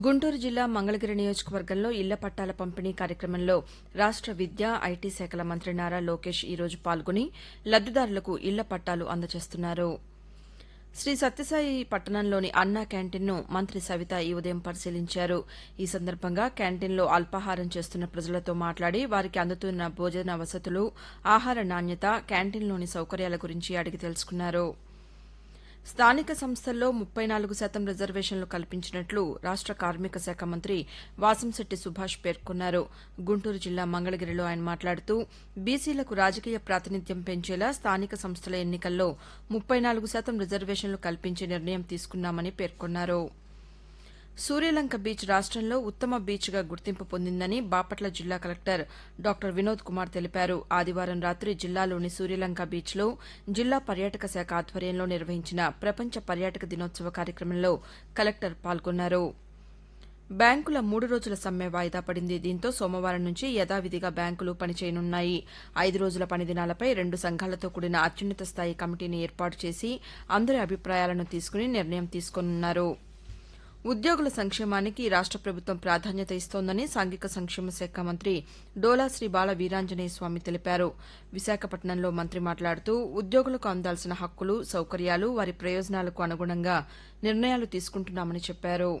గుంటూరు జిల్లా మంగళగిరి నియోజకవర్గంలో ఇళ్ల పట్టాల పంపిణీ కార్యక్రమంలో రాష్ట విద్యా ఐటీ శాఖల మంత్రి నారా లోకేష్ ఈ రోజు పాల్గొని లబ్దిదారులకు ఇళ్ల పట్టాలు అందజేస్తున్నారు శ్రీ సత్యసాయి పట్టణంలోని అన్నా క్యాంటీన్ను మంత్రి సవిత ఈ ఉదయం పరిశీలించారు ఈ సందర్భంగా క్యాంటీన్లో అల్పాహారం చేస్తున్న ప్రజలతో మాట్లాడి వారికి అందుతున్న భోజన వసతులు ఆహార నాణ్యత క్యాంటీన్లోని సౌకర్యాల గురించి అడిగి తెలుసుకున్నారు స్థానిక సంస్థల్లో ముప్పై నాలుగు శాతం రిజర్వేషన్లు కల్పించినట్లు రాష్ట కార్మిక శాఖ మంత్రి వాసంశెట్టి సుభాష్ పేర్కొన్నారు గుంటూరు జిల్లా మంగళగిరిలో ఆయన మాట్లాడుతూ బీసీలకు రాజకీయ ప్రాతినిధ్యం పెంచేలా స్థానిక సంస్థల ఎన్నికల్లో ముప్పై నాలుగు శాతం రిజర్వేషన్లు కల్పించే నిర్ణయం తీసుకున్నామని పేర్కొన్నారు సూర్యలంక బీచ్ రాష్టంలో ఉత్తమ బీచ్గా గుర్తింపు పొందిందని బాపట్ల జిల్లా కలెక్టర్ డాక్టర్ వినోద్ కుమార్ తెలిపారు ఆదివారం రాత్రి జిల్లాలోని సూర్యలంక బీచ్లో జిల్లా పర్యాటక శాఖ ఆధ్వర్యంలో నిర్వహించిన ప్రపంచ పర్యాటక దినోత్సవ కార్యక్రమంలో కలెక్టర్ పాల్గొన్నారు బ్యాంకుల మూడు రోజుల సమ్మె వాయిదా పడింది దీంతో సోమవారం నుంచి యథావిధిగా బ్యాంకులు పనిచేయనున్నాయి ఐదు రోజుల పనిదినాలపై రెండు సంఘాలతో కూడిన అత్యున్నత స్థాయి కమిటీని ఏర్పాటు చేసి అందరి అభిప్రాయాలను తీసుకుని నిర్ణయం తీసుకోనున్నారు ఉద్యోగుల సంక్షేమానికి రాష్ట ప్రభుత్వం ప్రాధాన్యత ఇస్తోందని సాంఘిక సంక్షేమ శాఖ మంత్రి డోలా శ్రీ బాల వీరాంజనేయ స్వామి తెలిపారు విశాఖపట్నంలో మంత్రి మాట్లాడుతూ ఉద్యోగులకు అందాల్సిన హక్కులు సౌకర్యాలు వారి ప్రయోజనాలకు అనుగుణంగా నిర్ణయాలు తీసుకుంటున్నామని చెప్పారు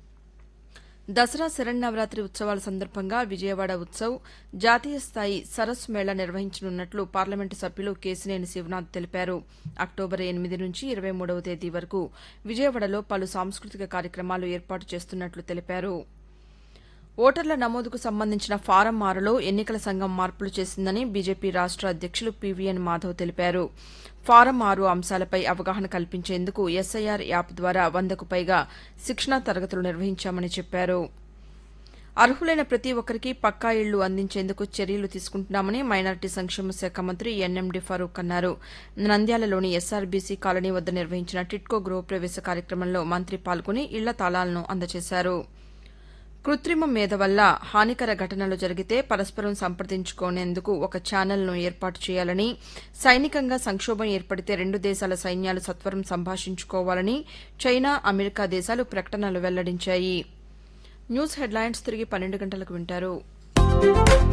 దసరా శరన్నవరాత్రి ఉత్సవాల సందర్భంగా విజయవాడ ఉత్సవ్ జాతీయ స్థాయి సరస్సు మేళా నిర్వహించనున్నట్లు పార్లమెంటు సభ్యులు కేశినేని శివనాథ్ తెలిపారు అక్టోబర్ ఎనిమిది నుంచి ఇరవై మూడవ తేదీ వరకు విజయవాడలో పలు సాంస్కృతిక కార్యక్రమాలు ఏర్పాటు చేస్తున్నట్లు తెలిపారు ఓటర్ల నమోదుకు సంబంధించిన ఫారం ఆరులో ఎన్నికల సంఘం మార్పులు చేసిందని బీజేపీ రాష్ట అధ్యక్షులు పీవీఎన్ మాధవ్ తెలిపారు ఫారం ఆరు అంశాలపై అవగాహన కల్పించేందుకు ఎస్ఐఆర్ యాప్ ద్వారా వందకు పైగా శిక్షణా తరగతులు నిర్వహించామని చెప్పారు అర్హులైన ప్రతి ఒక్కరికి పక్కా ఇళ్లు అందించేందుకు చర్యలు తీసుకుంటున్నామని మైనారిటీ సంక్షేమ శాఖ మంత్రి ఎన్ఎండి ఫరూక్ అన్నారు నంద్యాలలోని ఎస్ఆర్బీసీ కాలనీ వద్ద నిర్వహించిన టిట్కో గృహప్రవేశ కార్యక్రమంలో మంత్రి పాల్గొని ఇళ్ల తాళాలను అందజేశారు కృత్రిమ మేధ వల్ల హానికర ఘటనలు జరిగితే పరస్పరం సంప్రదించుకునేందుకు ఒక ఛానల్ను ఏర్పాటు చేయాలని సైనికంగా సంక్షోభం ఏర్పడితే రెండు దేశాల సైన్యాలు సత్వరం సంభాషించుకోవాలని చైనా అమెరికా దేశాలు ప్రకటనలు వెల్లడించాయి న్యూస్ హెడ్లైన్స్ తిరిగి పన్నెండు గంటలకు వింటారు